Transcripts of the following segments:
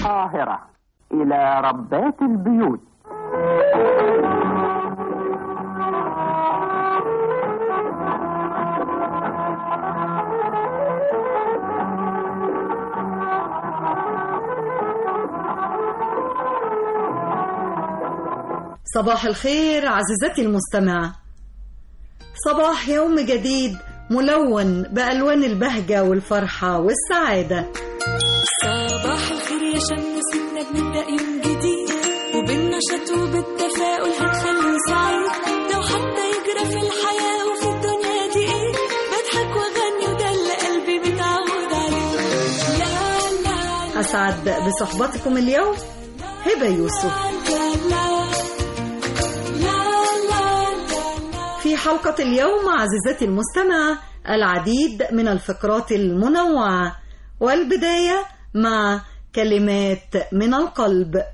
القاهرة إلى ربات البيوت صباح الخير عزيزتي المستمعة صباح يوم جديد ملون بألوان البهجة والفرحة والسعادة صباح الخير يا شمسنا بنبدأ يوم جديد وبالنشاط وبالتفاؤل هنخليه سعيد لو حتى يجرى في الحياة وفي الدنيا دي ايه بضحك واغني وده اللي قلبي متعود عليه لا لا أسعد بصحبتكم اليوم هبة يوسف لا لا لا لا لا في حلقة اليوم عزيزتي المستمعة العديد من الفقرات المنوعة والبداية مع كلمات من القلب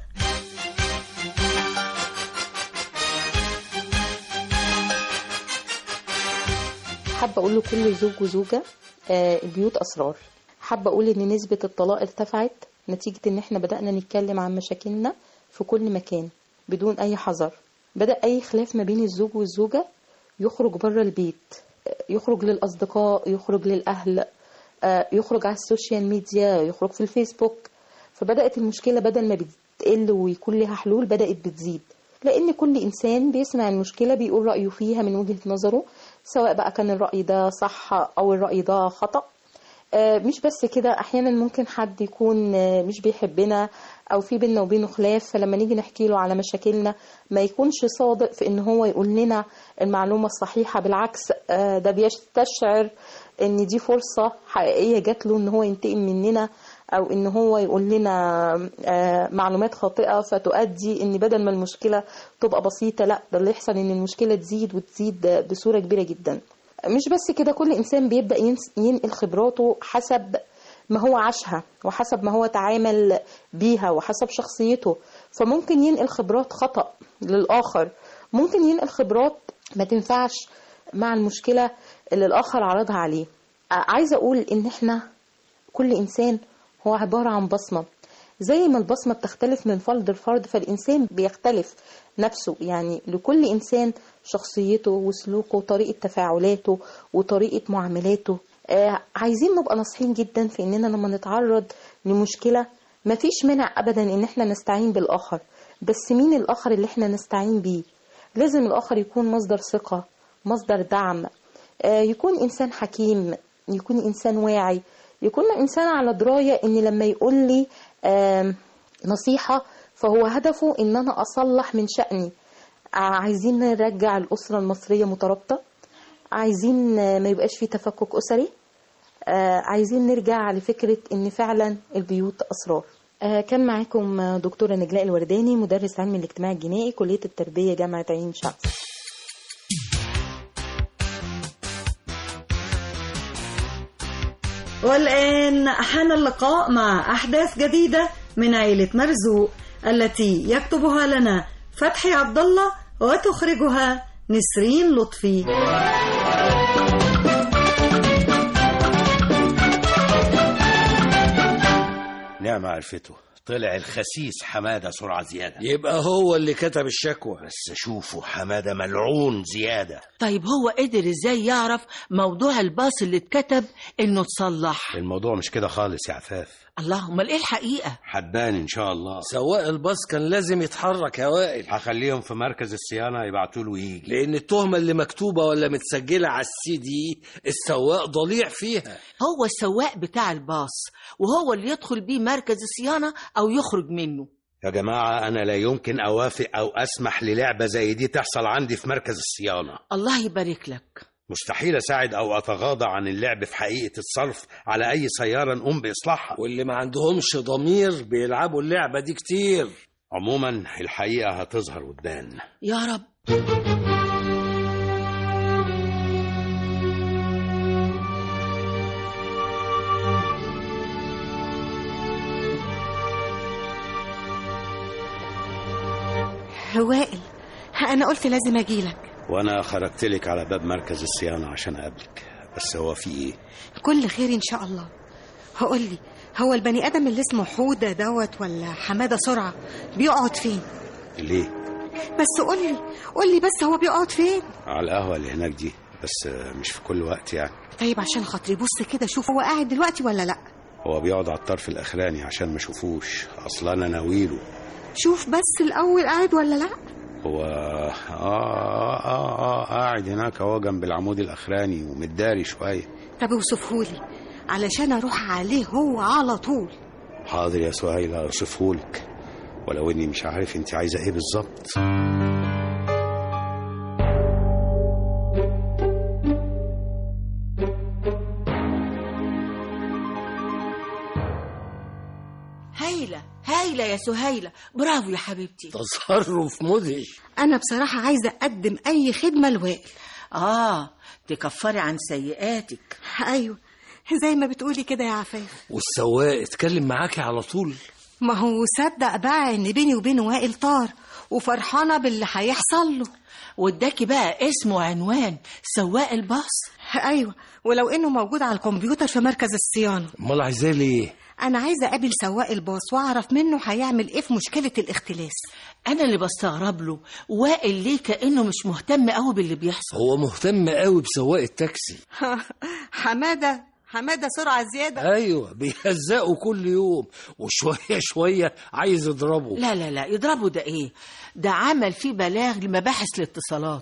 حابة أقول لكل زوج وزوجة آه، البيوت أسرار حابة أقول إن نسبة الطلاق ارتفعت نتيجة إن إحنا بدأنا نتكلم عن مشاكلنا في كل مكان بدون أي حذر بدأ أي خلاف ما بين الزوج والزوجة يخرج بره البيت آه، يخرج للأصدقاء يخرج للأهل آه، يخرج على السوشيال ميديا يخرج في الفيسبوك فبدأت المشكلة بدل ما بتقل ويكون لها حلول بدأت بتزيد لأن كل إنسان بيسمع المشكلة بيقول رأيه فيها من وجهة نظره سواء بقى كان الرأي ده صح أو الرأي ده خطأ آه، مش بس كده أحيانا ممكن حد يكون آه، مش بيحبنا أو في بينا وبينه خلاف فلما نيجي نحكي له على مشاكلنا ما يكونش صادق في إن هو يقول لنا المعلومة الصحيحة بالعكس آه، ده بيستشعر إن دي فرصة حقيقية جات له إن هو ينتقم مننا او ان هو يقول لنا آه، معلومات خاطئه فتؤدي ان بدل ما المشكله تبقى بسيطه لا ده اللي يحصل ان المشكله تزيد وتزيد بصوره كبيره جدا مش بس كده كل انسان بيبدا ينس- ينقل خبراته حسب ما هو عاشها وحسب ما هو تعامل بيها وحسب شخصيته فممكن ينقل خبرات خطأ للآخر ممكن ينقل خبرات ما تنفعش مع المشكلة اللي الآخر عرضها عليه ع- عايزة أقول إن إحنا كل إنسان هو عبارة عن بصمة زي ما البصمة بتختلف من فرد لفرد فالإنسان بيختلف نفسه يعني لكل إنسان شخصيته وسلوكه وطريقة تفاعلاته وطريقة معاملاته آه عايزين نبقى ناصحين جدا في إننا لما نتعرض لمشكلة مفيش مانع أبدا إن إحنا نستعين بالآخر بس مين الآخر اللي إحنا نستعين بيه لازم الآخر يكون مصدر ثقة مصدر دعم آه، يكون إنسان حكيم يكون إنسان واعي يكون إنسان على دراية إن لما يقول لي آم، نصيحة فهو هدفه إن أنا أصلح من شأني ع- عايزين نرجع الأسرة المصرية مترابطة عايزين آه، ما يبقاش في تفكك أسري آه، عايزين نرجع لفكرة إن فعلا البيوت أسرار آه، كان معاكم آه، دكتورة نجلاء الورداني مدرس علم الاجتماع الجنائي كلية التربية جامعة عين شمس والآن حان اللقاء مع أحداث جديدة من عيلة مرزوق التي يكتبها لنا فتحي عبد الله وتخرجها نسرين لطفي نعم عرفته طلع الخسيس حمادة سرعة زيادة يبقى هو اللي كتب الشكوى بس شوفوا حمادة ملعون زيادة طيب هو قدر ازاي يعرف موضوع الباص اللي اتكتب انه اتصلح الموضوع مش كده خالص يا عفاف الله امال ايه الحقيقه هتبان ان شاء الله سواق الباص كان لازم يتحرك يا وائل هخليهم في مركز الصيانة يبعتوا له يجي لان التهمه اللي مكتوبه ولا متسجله على السي دي السواق ضليع فيها هو السواق بتاع الباص وهو اللي يدخل بيه مركز الصيانه او يخرج منه يا جماعة أنا لا يمكن أوافق أو أسمح للعبة زي دي تحصل عندي في مركز الصيانة الله يبارك لك مستحيل أساعد أو أتغاضى عن اللعب في حقيقة الصرف على أي سيارة نقوم بإصلاحها واللي ما عندهمش ضمير بيلعبوا اللعبه دي كتير عموما الحقيقة هتظهر وتبان يا رب وائل انا قلت لازم اجيلك وأنا خرجت لك على باب مركز الصيانة عشان أقابلك بس هو في إيه؟ كل خير ان شاء الله هقول لي هو البني ادم اللي اسمه حوده دوت ولا حماده سرعه بيقعد فين ليه بس قول لي قول لي بس هو بيقعد فين على القهوة اللي هناك دي بس آه، مش في كل وقت يعني طيب عشان خاطري بص كده شوف هو قاعد دلوقتي ولا لا هو بيقعد على الطرف الأخراني عشان ما اشوفوش أصلا أنا ناويله شوف بس الاول قاعد ولا لا هو آه, آه, آه, آه قاعد هناك هو جنب العمود الأخراني ومتداري شوية طب اوصفهولي علشان اروح عليه هو على طول حاضر يا سهيلة أوصفهولك ولو إني مش عارف أنت عايزة إيه بالظبط هايلة هايلة يا سهيلة برافو يا حبيبتي تصرف مدهش انا بصراحه عايزه اقدم اي خدمه لوائل آه تكفري عن سيئاتك ايوه زي ما بتقولي كده يا عفاف والسواق اتكلم معاكي على طول ما هو صدق بقى ان بيني وبين وائل طار وفرحانه باللي هيحصل له واداكي بقى اسم وعنوان سواق الباص ايوه ولو انه موجود على الكمبيوتر في مركز الصيانه امال عايزاه ليه انا عايزه اقابل سواق الباص واعرف منه هيعمل ايه في مشكله الاختلاس انا اللي بستغرب له وائل ليه كانه مش مهتم قوي باللي بيحصل هو مهتم قوي بسواق التاكسي حماده حماده سرعه زياده ايوه بيهزقه كل يوم وشويه شويه عايز يضربه لا لا لا يضربه ده ايه ده عمل فيه بلاغ لمباحث الاتصالات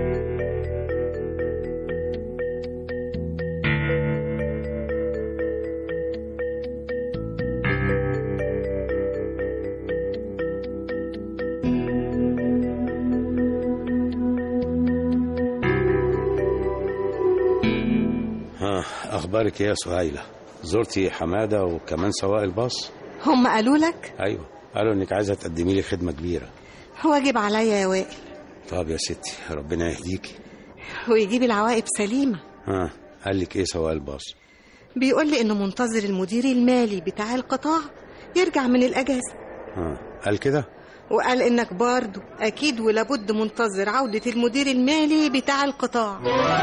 ها أخبارك إيه يا سهيلة زرتي حمادة وكمان سواق الباص هم قالوا لك أيوة قالوا إنك عايزة تقدمي لي خدمة كبيرة واجب عليا يا وائل طب يا ستي ربنا يهديكي ويجيب العواقب سليمه ها قال لك إيه سواق الباص بيقول لي انه منتظر المدير المالي بتاع القطاع يرجع من الاجازه ها قال كده وقال انك برضه اكيد ولابد منتظر عوده المدير المالي بتاع القطاع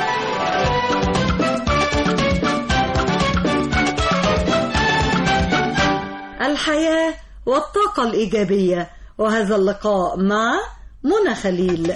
الحياة والطاقة الإيجابية وهذا اللقاء مع منى خليل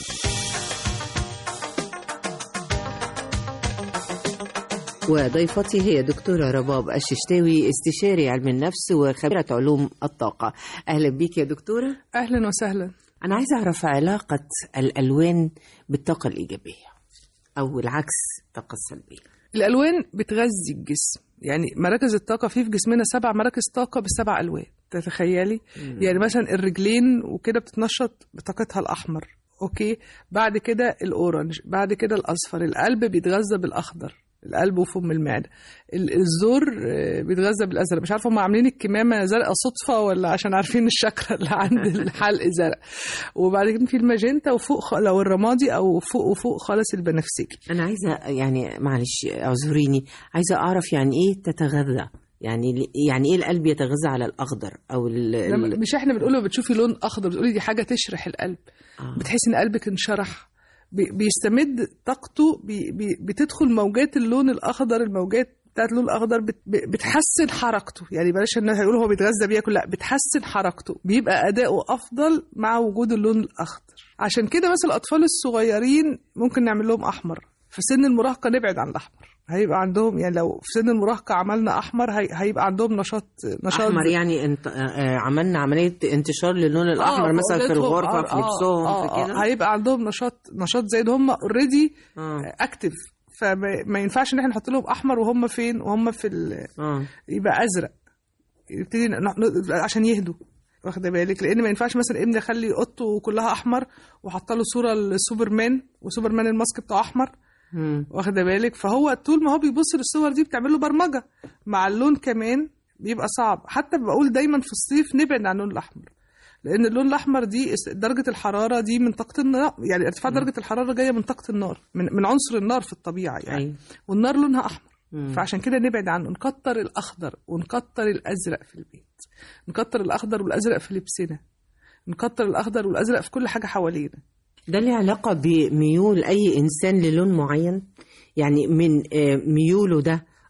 وضيفتي هي دكتورة رباب الششتاوي استشاري علم النفس وخبيرة علوم الطاقة أهلا بيك يا دكتورة اهلا وسهلا أنا عايزة أعرف علاقة الألوان بالطاقة الإيجابية أو العكس الطاقة السلبية الالوان بتغذي الجسم يعني مراكز الطاقه في في جسمنا سبع مراكز طاقه بسبع الوان تتخيلي يعني مثلا الرجلين وكده بتتنشط بطاقتها الاحمر اوكي بعد كده الاورنج بعد كده الاصفر القلب بيتغذى بالاخضر القلب وفم المعده ال- الزور آه، بيتغذى بالازرق مش عارفه هم عاملين الكمامه زرقاء صدفه ولا عشان عارفين الشكرة اللي عند الحلق زرق وبعد كده في الماجنتا وفوق خ- لو الرمادي او فوق وفوق خالص البنفسجي أنا عايزة يعني معلش اعذريني عايزة أعرف يعني إيه تتغذى يعني يعني إيه القلب يتغذى على الأخضر أو ال... لما ال... مش احنا بنقوله بتشوفي لون اخضر بتقولي دي حاجه تشرح القلب آه. بتحسي ان قلبك انشرح بي- بيستمد طاقته بي بي بتدخل موجات اللون الاخضر الموجات بتاعت اللون الاخضر بت ب- بتحسن حركته يعني بلاش ان هيقولوا هو بيتغذى بياكل لا بتحسن حركته بيبقى اداؤه افضل مع وجود اللون الاخضر عشان كده مثلا الاطفال الصغيرين ممكن نعمل لهم احمر في سن المراهقه نبعد عن الاحمر هيبقى عندهم يعني لو في سن المراهقه عملنا احمر هي هيبقى عندهم نشاط نشاط أحمر يعني انت... آه، عملنا عملية انتشار للون الأحمر آه، مثلا في أولادهم، الغرفة آه، في آه، لبسهم آه، في آه، كده هيبقى عندهم نشاط نشاط زايد هم اوريدي آه. اكتف فما ما ينفعش ان احنا نحط لهم احمر وهم فين وهم في ال... آه. يبقى ازرق يبتدي ن- ن- عشان يهدوا واخده بالك لان ما ينفعش مثلا ابني اخلي اوضته كلها احمر وحاطه له صوره لسوبرمان وسوبرمان الماسك بتاعه احمر مم. واخده بالك فهو طول ما هو بيبص للصور دي بتعمل له برمجه مع اللون كمان بيبقى صعب حتى بقول دايما في الصيف نبعد عن اللون الاحمر لان اللون الاحمر دي اس- درجه الحراره دي من طاقه النار يعني ارتفاع درجه الحراره جايه من طاقه النار من, من عنصر النار في الطبيعه يعني أيوة. والنار لونها احمر مم. فعشان كده نبعد عنه نكتر الاخضر ونكتر الازرق في البيت نكتر الاخضر والازرق في لبسنا نكتر الاخضر والازرق في كل حاجه حوالينا ده له علاقة بميول أي إنسان للون معين يعني من آه، ميوله ده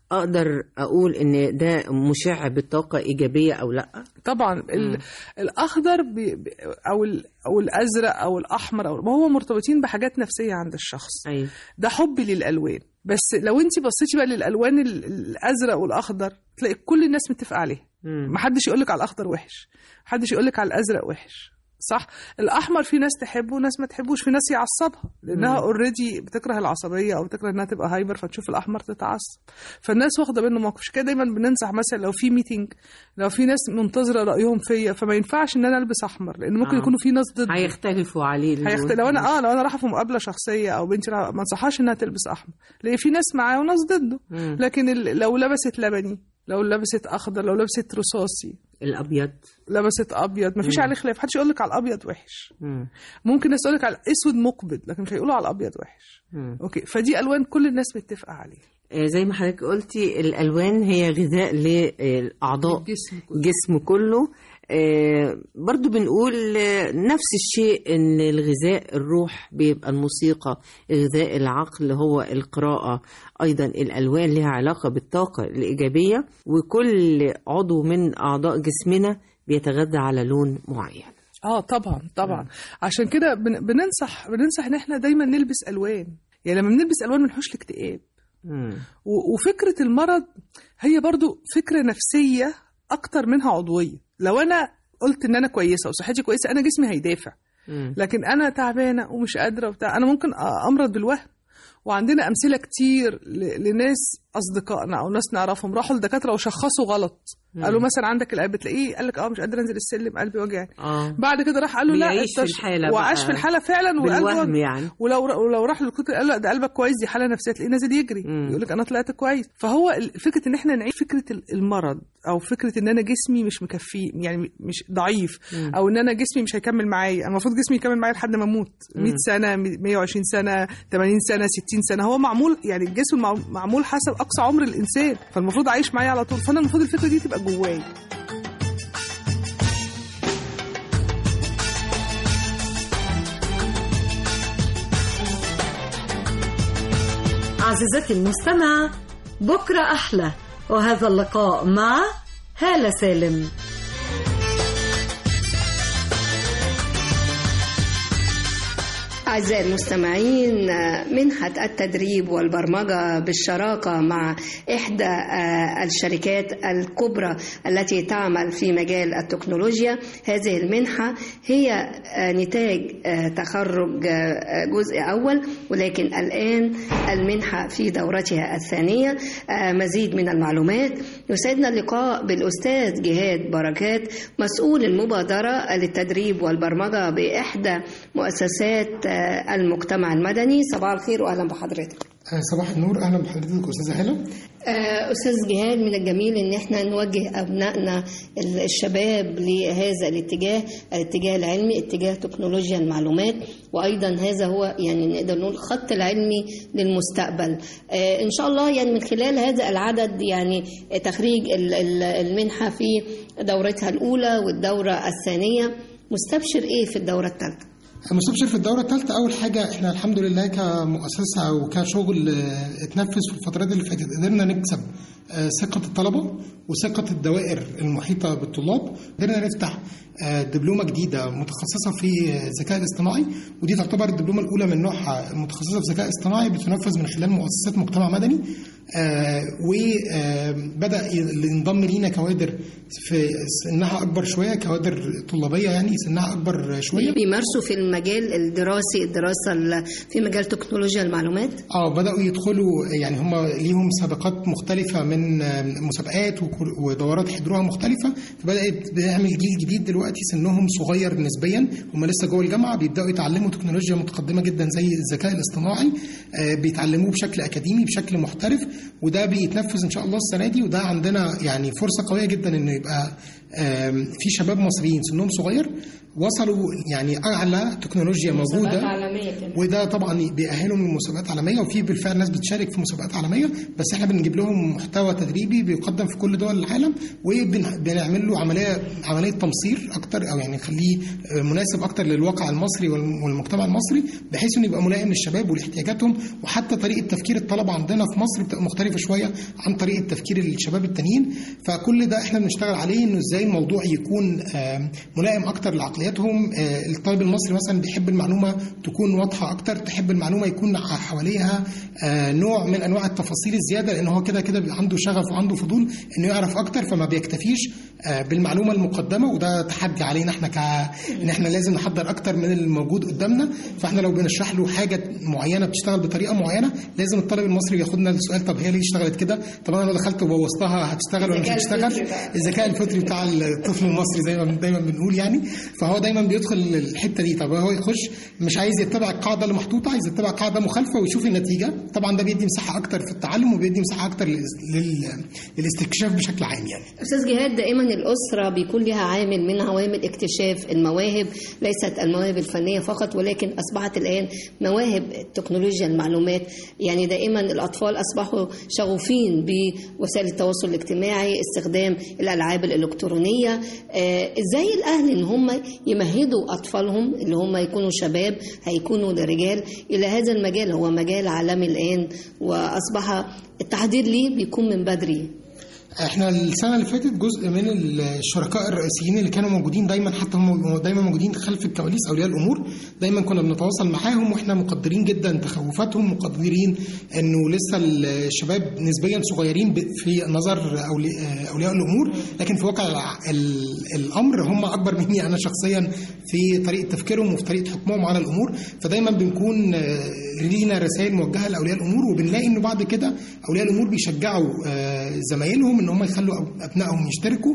اقدر اقول ان ده مشع بالطاقه ايجابيه او لا طبعا ال- الاخضر بي بي- او ال- او الازرق او الاحمر او ما هو مرتبطين بحاجات نفسيه عند الشخص ايوه ده حبي للالوان بس لو انت بصيتي بقى للالوان ال- الازرق والاخضر تلاقي كل الناس متفقه عليه مم. محدش يقول لك على الاخضر وحش محدش يقول لك على الازرق وحش صح الاحمر في ناس تحبه وناس ما تحبوش في ناس يعصبها لانها مم. اوريدي بتكره العصبيه او بتكره انها تبقى هايبر فتشوف الاحمر تتعصب فالناس واخده منه موقف عشان كده دايما بننصح مثلا لو في ميتنج لو في ناس منتظره رايهم فيا فما ينفعش ان انا البس احمر لان ممكن آه. يكونوا في ناس ضد هيختلفوا عليه اللون. هيخت... لو انا اه لو انا رايحه في مقابله شخصيه او بنتي رايحة- ما انصحهاش انها تلبس احمر لان في ناس معاه وناس ضده مم. لكن ال... لو لبست لبني لو لبست اخضر لو لبست رصاصي الابيض لبست ابيض ما فيش مم. عليه خلاف محدش يقول لك على الابيض وحش مم. ممكن ناس تقول لك على الاسود مقبض لكن مش هيقولوا على الابيض وحش مم. اوكي فدي الوان كل الناس متفقه عليه آه، زي ما حضرتك قلتي الالوان هي غذاء للاعضاء الجسم كله. الجسم كله آه، برضو بنقول آه، نفس الشيء ان الغذاء الروح بيبقى الموسيقى غذاء العقل هو القراءة ايضا الالوان لها علاقة بالطاقة الايجابية وكل عضو من اعضاء جسمنا بيتغذى على لون معين اه طبعا طبعا عشان كده بن... بننصح بننصح ان احنا دايما نلبس الوان يعني لما بنلبس الوان بنحوش الاكتئاب مم. و- وفكرة المرض هي برضو فكرة نفسية أكتر منها عضوية لو أنا قلت إن أنا كويسة وصحتي كويسة أنا جسمي هيدافع مم. لكن أنا تعبانة ومش قادرة وبتاع أنا ممكن أ- أمرض بالوهم وعندنا أمثلة كتير ل- لناس أصدقائنا أو ناس نعرفهم راحوا لدكاترة وشخصوا غلط مم. قالوا مثلا عندك القلب تلاقيه قال لك اه مش قادر انزل السلم قلبي وجعني اه بعد كده راح قال له لا بيعيش في أنت ش- الحالة وعاش بقى. في الحالة فعلا وقلبه بالوهم وجع. يعني ولو ولو راح للدكتور قال له لا ده قلبك كويس دي حاله نفسيه تلاقيه نازل يجري مم. يقول لك انا طلعت كويس فهو ال- فكره ان احنا نعيش فكره ال- المرض او فكره ان انا جسمي مش مكفي يعني مش ضعيف مم. او ان انا جسمي مش هيكمل معايا انا المفروض جسمي يكمل معايا لحد ما اموت 100 سنه 120 سنه 80 سنه 60 سنه هو معمول يعني الجسم مع- معمول حسب اقصى عمر الانسان فالمفروض عايش معايا على طول فانا المفروض الفكره دي تبقى جوايا عزيزتي المستمعة بكرة أحلى وهذا اللقاء مع هالة سالم أعزائي المستمعين منحة التدريب والبرمجة بالشراكة مع إحدى آه، الشركات الكبرى التي تعمل في مجال التكنولوجيا هذه المنحة هي آه، نتاج آه، تخرج آه، جزء أول ولكن الآن المنحة في دورتها الثانية آه، مزيد من المعلومات يسعدنا اللقاء بالأستاذ جهاد بركات مسؤول المبادرة للتدريب والبرمجة بإحدى مؤسسات آه، المجتمع المدني صباح الخير وأهلا بحضرتك آه، صباح النور اهلا بحضرتك استاذه هاله آه، أستاذ جهاد من الجميل إن احنا نوجه أبنائنا ال- الشباب لهذا الاتجاه الاتجاه العلمي اتجاه تكنولوجيا المعلومات وأيضا هذا هو يعني نقدر نقول الخط العلمي للمستقبل آه، إن شاء الله يعني من خلال هذا العدد يعني تخريج ال- ال- المنحة في دورتها الأولى والدورة الثانية مستبشر إيه في الدورة الثالثة؟ مستبشر في الدورة الثالثة أول حاجة إحنا الحمد لله كمؤسسة وكشغل آه، اتنفذ في الفترات اللي فاتت قدرنا نكسب آه، ثقة الطلبة وثقة الدوائر المحيطة بالطلاب قدرنا نفتح آه، دبلومة جديدة متخصصة في الذكاء الاصطناعي ودي تعتبر الدبلومة الأولى من نوعها متخصصة في الذكاء الاصطناعي بتنفذ من خلال مؤسسات مجتمع مدني وبدأ ينضم لينا كوادر في سنها أكبر شوية كوادر طلابية يعني سنها أكبر شوية بيمارسوا في المجال الدراسي الدراسة ال- في مجال تكنولوجيا المعلومات اه بدأوا يدخلوا يعني هم ليهم سابقات مختلفة من آه، مسابقات وكل- ودورات حضروها مختلفة فبدأت بنعمل جيل جديد دلوقتي سنهم صغير نسبيا هم لسه جوه الجامعة بيبدأوا يتعلموا تكنولوجيا متقدمة جدا زي الذكاء الاصطناعي آه، بيتعلموه بشكل أكاديمي بشكل محترف وده بيتنفذ إن شاء الله السنة دي وده عندنا يعني فرصة قوية جدا إنه يبقى آم، في شباب مصريين سنهم صغير وصلوا يعني اعلى تكنولوجيا موجوده مسابقات عالمية كمان. وده طبعا بيأهلهم لمسابقات عالميه وفي بالفعل ناس بتشارك في مسابقات عالميه بس احنا بنجيب لهم محتوى تدريبي بيقدم في كل دول العالم وبنعمل له عمليه عمليه تمصير اكتر او يعني نخليه مناسب اكتر للواقع المصري والم- والمجتمع المصري بحيث انه يبقى ملائم للشباب ولاحتياجاتهم وحتى طريقه تفكير الطلبه عندنا في مصر بتبقى مختلفه شويه عن طريقه تفكير الشباب التانيين فكل ده احنا بنشتغل عليه انه ازاي الموضوع يكون آم، ملائم اكتر لعقلياتهم آه، الطالب المصري مثلا بيحب المعلومه تكون واضحه اكتر تحب المعلومه يكون حواليها آه، نوع من انواع التفاصيل الزياده لان هو كده كده بيبقى عنده شغف وعنده فضول انه يعرف اكتر فما بيكتفيش آه، بالمعلومه المقدمه وده تحدي علينا احنا ك ان احنا لازم نحضر اكتر من الموجود قدامنا فاحنا لو بنشرح له حاجه معينه بتشتغل بطريقه معينه لازم الطالب المصري ياخدنا السؤال طب هي ليه اشتغلت كده طب انا لو دخلت وبوظتها هتشتغل ولا مش الذكاء هتشتغل الفطري بقى. الذكاء الفطري بتاع الطفل المصري زي ما دايما بنقول يعني فهو دايما بيدخل الحته دي طب هو يخش مش عايز يتبع القاعده اللي محطوطه عايز يتبع قاعده مخالفه ويشوف النتيجه طبعا ده بيدي مساحه اكتر في التعلم وبيدي مساحه اكتر لل- لل- للاستكشاف بشكل عام يعني أستاذ جهاد دائما الأسرة بيكون لها عامل من عوامل اكتشاف المواهب ليست المواهب الفنية فقط ولكن أصبحت الآن مواهب تكنولوجيا المعلومات يعني دائما الأطفال أصبحوا شغوفين بوسائل التواصل الاجتماعي استخدام الألعاب الإلكترونية آه، إزاي الأهل إن هم يمهدوا أطفالهم اللي هم يكونوا شباب هيكونوا رجال إلى هذا المجال هو مجال عالمي الآن وأصبح التحضير ليه بيكون من بدري احنا السنه اللي فاتت جزء من الشركاء الرئيسيين اللي كانوا موجودين دايما حتى هم دايما موجودين خلف الكواليس اولياء الامور دايما كنا بنتواصل معاهم واحنا مقدرين جدا تخوفاتهم مقدرين انه لسه الشباب نسبيا صغيرين ب- في نظر أولي- اولياء الامور لكن في واقع الع- ال- الامر هم اكبر مني انا شخصيا في طريقه تفكيرهم وفي طريقه حكمهم على الامور فدايما بنكون آه، لينا رسائل موجهه لاولياء الامور وبنلاقي انه بعد كده اولياء الامور بيشجعوا آه، زمايلهم ان هم يخلوا أب- ابنائهم يشتركوا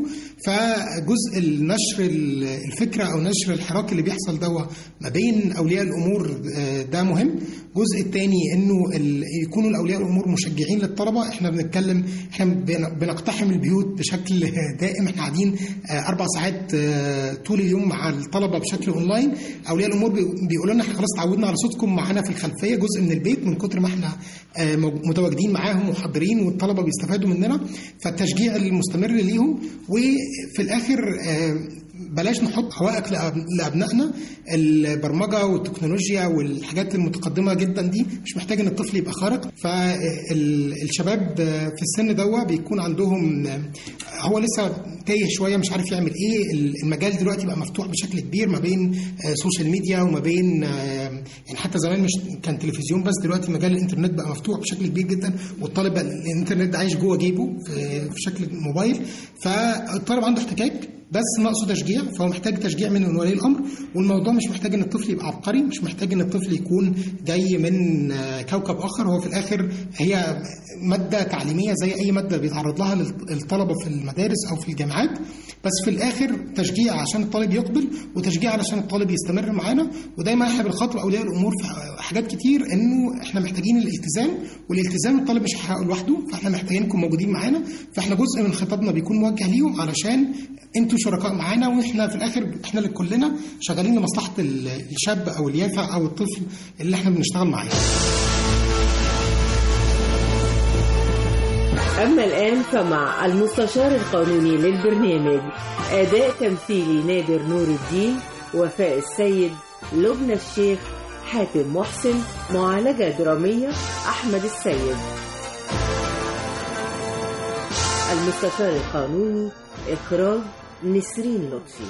فجزء النشر ال- الفكره او نشر الحراك اللي بيحصل ده ما بين اولياء الامور آه، ده مهم الجزء الثاني انه ال- يكونوا الاولياء الامور مشجعين للطلبه احنا بنتكلم احنا بن- بنقتحم البيوت بشكل دائم احنا قاعدين آه، اربع ساعات آه، طول اليوم مع الطلبه بشكل اونلاين اولياء الامور بي- بيقولوا لنا احنا خلاص اتعودنا على صوتكم معانا في الخلفيه جزء من البيت من كتر ما احنا آه، مو- متواجدين معاهم وحاضرين والطلبه بيستفادوا مننا فالتشجيع المستمر ليهم وفي الاخر آه، بلاش نحط عوائق لأب- لابنائنا البرمجه والتكنولوجيا والحاجات المتقدمه جدا دي مش محتاج ان الطفل يبقى خارق فالشباب في السن ده بيكون عندهم هو لسه تايه شويه مش عارف يعمل ايه المجال دلوقتي بقى مفتوح بشكل كبير ما بين سوشيال ميديا وما بين يعني حتى زمان مش كان تلفزيون بس دلوقتي مجال الانترنت بقى مفتوح بشكل كبير جدا والطالب بقى الانترنت ده عايش جوه جيبه في في شكل موبايل فالطالب عنده احتكاك بس ناقصه تشجيع فهو محتاج تشجيع من ولي الامر والموضوع مش محتاج ان الطفل يبقى عبقري مش محتاج ان الطفل يكون جاي من آه، كوكب اخر هو في الاخر هي ماده تعليميه زي اي ماده بيتعرض لها لل- الطلبه في المدارس او في الجامعات بس في الاخر تشجيع عشان الطالب يقبل وتشجيع علشان الطالب يستمر معانا ودايما احنا بنخاطب اولياء الامور في حاجات كتير انه احنا محتاجين الالتزام والالتزام الطالب مش هيحققه لوحده فاحنا محتاجينكم موجودين معانا فاحنا جزء من خطابنا بيكون موجه ليهم علشان انتوا شركاء معانا واحنا في الاخر احنا اللي كلنا شغالين لمصلحه ال- الشاب او اليافع او الطفل اللي احنا بنشتغل معاه أما الآن فمع المستشار القانوني للبرنامج أداء تمثيلي نادر نور الدين وفاء السيد لبنى الشيخ حاتم محسن معالجة درامية أحمد السيد المستشار القانوني إخراج نسرين لطفي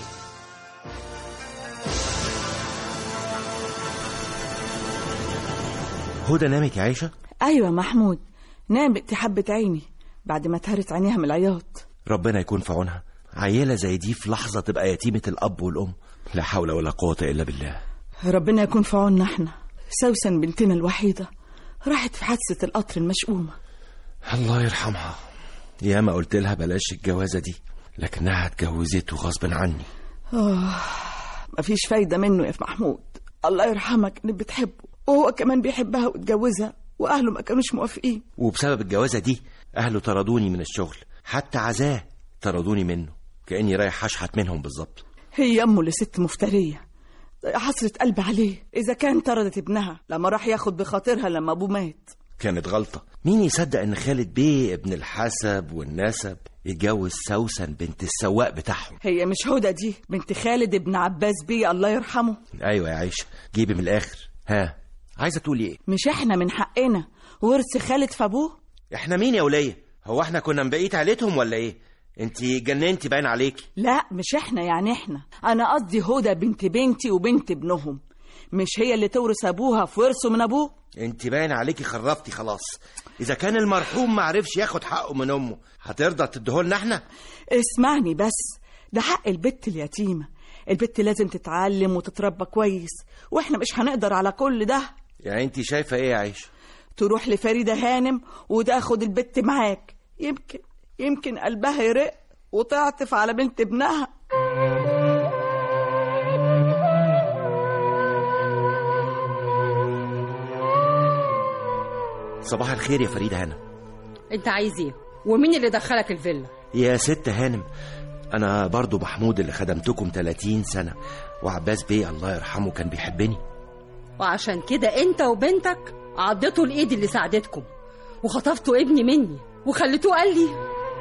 هدى نامت يا عائشة ايوه محمود نامت حبة عيني بعد ما تهرت عينيها من العياط ربنا يكون في عونها عيلة زي دي في لحظة تبقى يتيمة الأب والأم لا حول ولا قوة إلا بالله ربنا يكون في عوننا احنا سوسن بنتنا الوحيدة راحت في حادثة القطر المشؤومة الله يرحمها ياما قلت لها بلاش الجوازة دي لكنها اتجوزته غصب عني آه مفيش فايدة منه يا محمود الله يرحمك انك بتحبه وهو كمان بيحبها واتجوزها واهله ما كانوش موافقين وبسبب الجوازة دي أهله طردوني من الشغل حتى عزاه طردوني منه كاني رايح اشحت منهم بالظبط هي امه اللي ست مفتريه حسرة قلب عليه اذا كان طردت ابنها لما راح ياخد بخاطرها لما ابوه مات كانت غلطه مين يصدق ان خالد بيه ابن الحسب والنسب يتجوز سوسن بنت السواق بتاعهم هي مش هدى دي بنت خالد ابن عباس بيه الله يرحمه ايوه يا عيشه جيبي من الاخر ها عايزه تقولي ايه مش احنا من حقنا ورث خالد في ابوه احنا مين يا وليه هو احنا كنا مبقيت عيلتهم ولا ايه انت جننتي باين عليكي لا مش احنا يعني احنا انا قصدي هدى بنت بنتي وبنت ابنهم مش هي اللي تورث ابوها في ورثه من ابوه انت باين عليكي خرفتي خلاص اذا كان المرحوم ما عرفش ياخد حقه من امه هترضى تديهولنا احنا اسمعني بس ده حق البت اليتيمة البت لازم تتعلم وتتربى كويس واحنا مش هنقدر على كل ده يعني انت شايفه ايه يا عيشه تروح لفريدة هانم وتاخد البت معاك يمكن يمكن قلبها يرق وتعطف على بنت ابنها صباح الخير يا فريده هانم انت عايز ايه ومين اللي دخلك الفيلا يا ست هانم انا برضو محمود اللي خدمتكم 30 سنه وعباس بيه الله يرحمه كان بيحبني وعشان كده انت وبنتك عضتوا الايد اللي ساعدتكم وخطفتوا ابني مني وخليتوه قال لي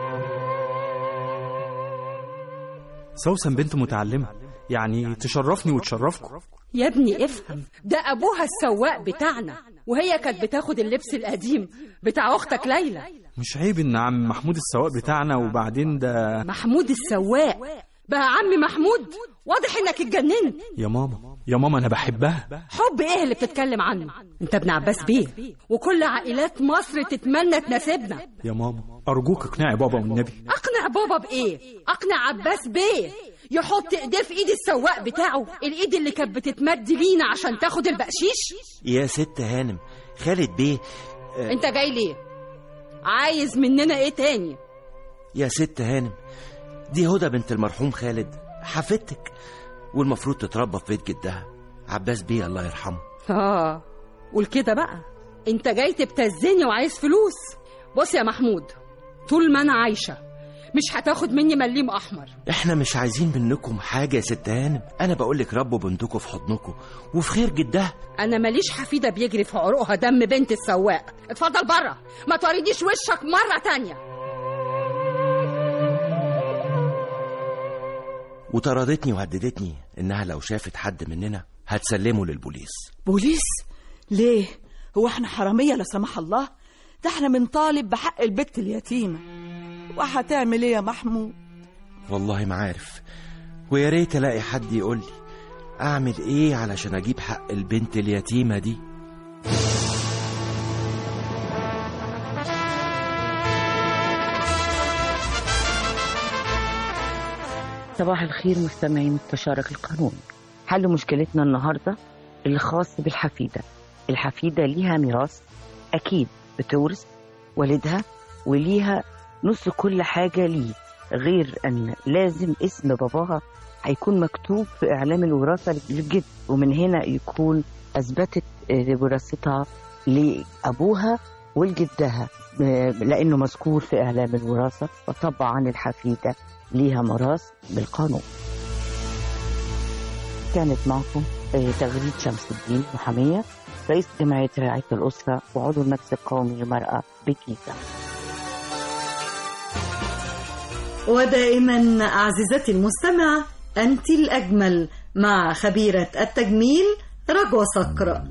سوسن بنت متعلمة يعني تشرفني وتشرفكم يا ابني افهم ده ابوها السواق بتاعنا وهي كانت بتاخد اللبس القديم بتاع اختك ليلى مش عيب ان عم محمود السواق بتاعنا وبعدين ده محمود السواق بقى عمي محمود واضح انك اتجننت يا ماما يا ماما انا بحبها حب ايه اللي بتتكلم عنه انت ابن عباس بيه وكل عائلات مصر تتمنى تناسبنا يا ماما ارجوك اقنعي بابا والنبي اقنع بابا بايه اقنع عباس بيه يحط ايديه في ايد السواق بتاعه الايد اللي كانت بتتمد لينا عشان تاخد البقشيش يا ست هانم خالد بيه آه، انت جاي ليه عايز مننا ايه تاني يا ست هانم دي هدى بنت المرحوم خالد حفيدتك والمفروض تتربى في بيت جدها عباس بيه الله يرحمه اه قول كده بقى انت جاي تبتزني وعايز فلوس بص يا محمود طول ما انا عايشه مش هتاخد مني مليم احمر احنا مش عايزين منكم حاجه يا ست هانم انا بقولك ربوا بنتكم في حضنكم وفي خير جدها انا ماليش حفيده بيجري في عروقها دم بنت السواق اتفضل بره ما تورينيش وشك مره تانية وطردتني وهددتني انها لو شافت حد مننا هتسلمه للبوليس بوليس ليه هو احنا حرامية لا سمح الله ده احنا بنطالب بحق البت اليتيمة وهتعمل ايه يا محمود والله ما عارف ويا ريت الاقي حد يقول لي اعمل ايه علشان اجيب حق البنت اليتيمه دي صباح الخير مستمعي مستشارك القانوني حل مشكلتنا النهاردة الخاص بالحفيدة الحفيدة ليها ميراث أكيد بتورث والدها وليها نص كل حاجة ليه غير أن لازم اسم باباها هيكون مكتوب في إعلام الوراثة للجد ومن هنا يكون أثبتت آه، وراثتها لأبوها ولجدها آه، لأنه مذكور في إعلام الوراثة وطبعا الحفيدة ليها ميراث بالقانون كانت معكم آه، تغريد شمس الدين محامية رئيس جمعية رعاية الأسرة وعضو المجلس القومي للمرأة بالجيزة ودائما أعززتي المستمعة أنت الأجمل مع خبيرة التجميل رجوة صقر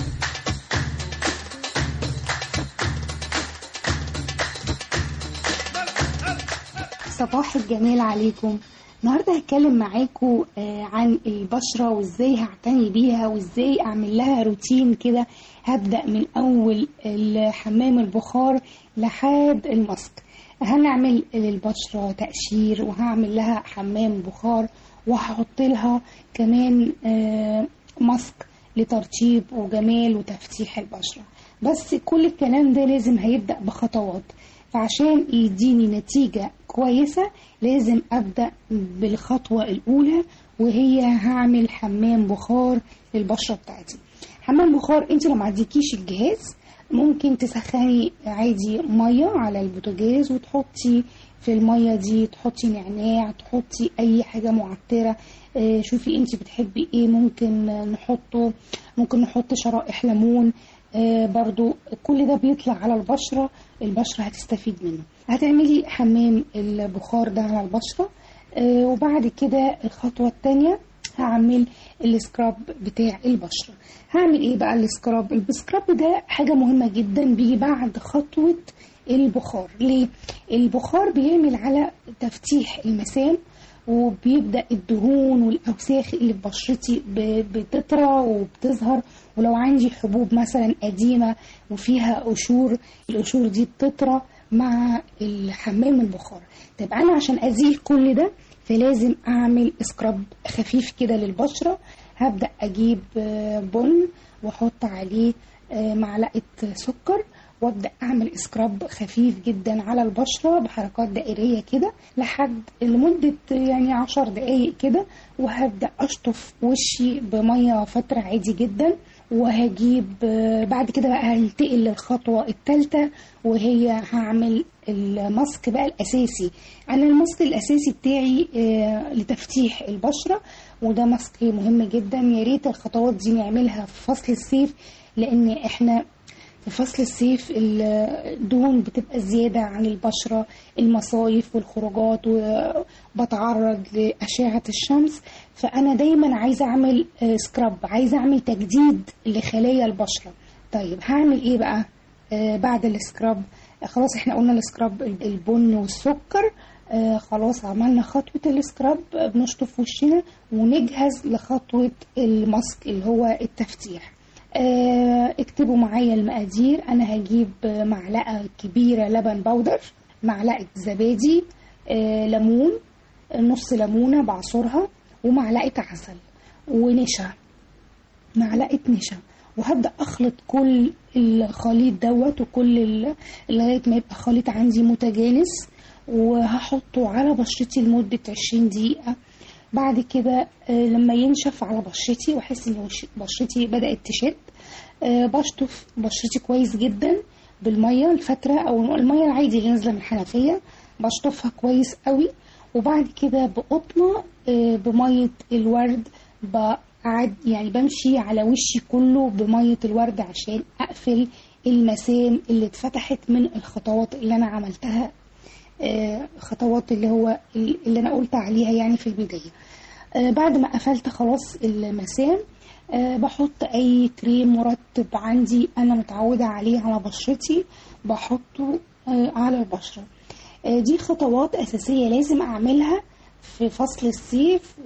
صباح الجمال عليكم النهارده هتكلم معاكم آه، عن البشرة وازاي هعتني بيها وازاي اعمل لها روتين كده هبدأ من اول الحمام البخار لحد الماسك هنعمل للبشرة تقشير وهعمل لها حمام بخار وهحط لها كمان آه، ماسك لترطيب وجمال وتفتيح البشرة بس كل الكلام ده لازم هيبدأ بخطوات فعشان يديني نتيجة كويسة لازم أبدأ بالخطوة الأولى وهي هعمل حمام بخار للبشرة بتاعتي حمام بخار انت لو ما عندكيش الجهاز ممكن تسخني عادي مية على البوتاجاز وتحطي في المية دي تحطي نعناع تحطي أي حاجة معطرة آه، شوفي انت بتحبي ايه ممكن نحطه ممكن نحط شرائح ليمون آه، برضو كل ده بيطلع على البشرة البشرة هتستفيد منه هتعملي حمام البخار ده على البشرة آه، وبعد كده الخطوة التانية هعمل السكراب بتاع البشرة هعمل ايه بقى السكراب السكراب ده حاجة مهمة جدا بيجي بعد خطوة البخار ليه البخار بيعمل على تفتيح المسام وبيبدأ الدهون والأوساخ اللي في بشرتي ب- بتطرى وبتظهر ولو عندي حبوب مثلا قديمة وفيها قشور القشور دي بتطرى مع الحمام البخار طب أنا عشان أزيل كل ده فلازم أعمل سكراب خفيف كده للبشرة هبدأ أجيب آه، بن وأحط عليه آه، معلقة سكر وابدا اعمل سكراب خفيف جدا على البشره بحركات دائريه كده لحد لمده يعني عشر دقايق كده وهبدا اشطف وشي بميه فتره عادي جدا وهجيب آه، بعد كده بقى هنتقل للخطوه الثالثه وهي هعمل الماسك بقى الاساسي انا الماسك الاساسي بتاعي آه، لتفتيح البشره وده ماسك مهم جدا يا ريت الخطوات دي نعملها في فصل الصيف لان احنا في فصل الصيف الدهون بتبقى زيادة عن البشرة المصايف والخروجات وبتعرض لأشعة الشمس فأنا دايما عايزة أعمل آه، سكراب عايزة أعمل تجديد لخلايا البشرة طيب هعمل إيه بقى آه، بعد السكراب آه، خلاص احنا قلنا السكراب البن والسكر آه خلاص عملنا خطوة السكراب آه، بنشطف وشنا ونجهز لخطوة الماسك اللي هو التفتيح آه، اكتبوا معايا المقادير انا هجيب آه، معلقه كبيره لبن بودر معلقه زبادي آه، ليمون نص ليمونه بعصرها ومعلقه عسل ونشا معلقه نشا وهبدا اخلط كل الخليط دوت وكل ال- لغايه ما يبقى خليط عندي متجانس وهحطه على بشرتي لمده 20 دقيقه بعد كده آه، لما ينشف على بشرتي واحس ان وش- بشرتي بدات تشد آه، بشطف بشرتي كويس جدا بالميه الفتره او الميه العادي اللي نازله من الحنفيه بشطفها كويس قوي وبعد كده بقطنه آه، بميه الورد بقعد يعني بمشي على وشي كله بميه الورد عشان اقفل المسام اللي اتفتحت من الخطوات اللي انا عملتها آه، خطوات اللي هو اللي انا قلت عليها يعني في البدايه آه، بعد ما قفلت خلاص المسام آه، بحط اي كريم مرطب عندي انا متعوده عليه على بشرتي بحطه آه، على البشره آه، دي خطوات اساسيه لازم اعملها في فصل الصيف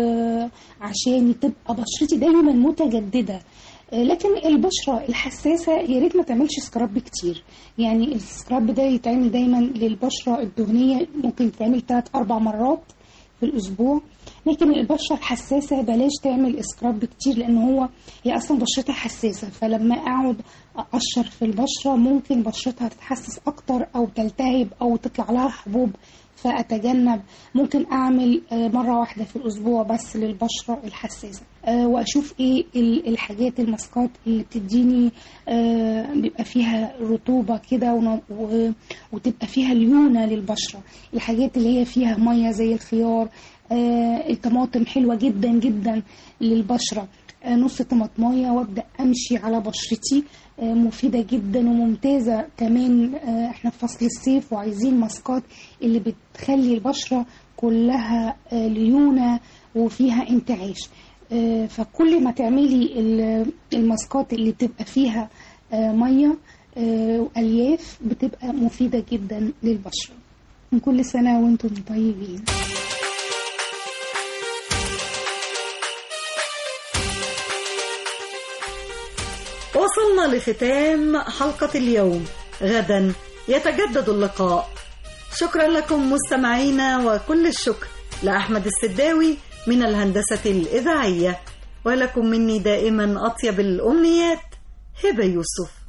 وعشان تبقى بشرتي دايما متجدده آه، لكن البشرة الحساسة يا ريت ما تعملش سكراب كتير يعني السكراب ده يتعمل دايما للبشرة الدهنية ممكن يتعمل 3 أربع مرات في الأسبوع لكن البشرة الحساسة بلاش تعمل سكراب كتير لأن هو هي أصلا بشرتها حساسة فلما أقعد أقشر في البشرة ممكن بشرتها تتحسس أكتر أو تلتهب أو تطلع لها حبوب فأتجنب ممكن أعمل آه، مرة واحدة في الأسبوع بس للبشرة الحساسة آه، وأشوف إيه ال- الحاجات الماسكات اللي بتديني آه، بيبقى فيها رطوبة كده ون- و- وتبقى فيها ليونة للبشرة الحاجات اللي هي فيها مية زي الخيار آه، الطماطم حلوة جدا جدا للبشرة آه، نص طماطمايه وابدا امشي على بشرتي آه، مفيده جدا وممتازه كمان آه، احنا في فصل الصيف وعايزين ماسكات اللي بتخلي البشره كلها آه، ليونه وفيها انتعاش آه، فكل ما تعملي ال- الماسكات اللي بتبقى فيها آه، ميه آه، والياف بتبقى مفيده جدا للبشره من كل سنه وانتم طيبين وصلنا لختام حلقة اليوم غدا يتجدد اللقاء شكرا لكم مستمعينا وكل الشكر لأحمد السداوي من الهندسة الإذاعية ولكم مني دائما أطيب الأمنيات هبة يوسف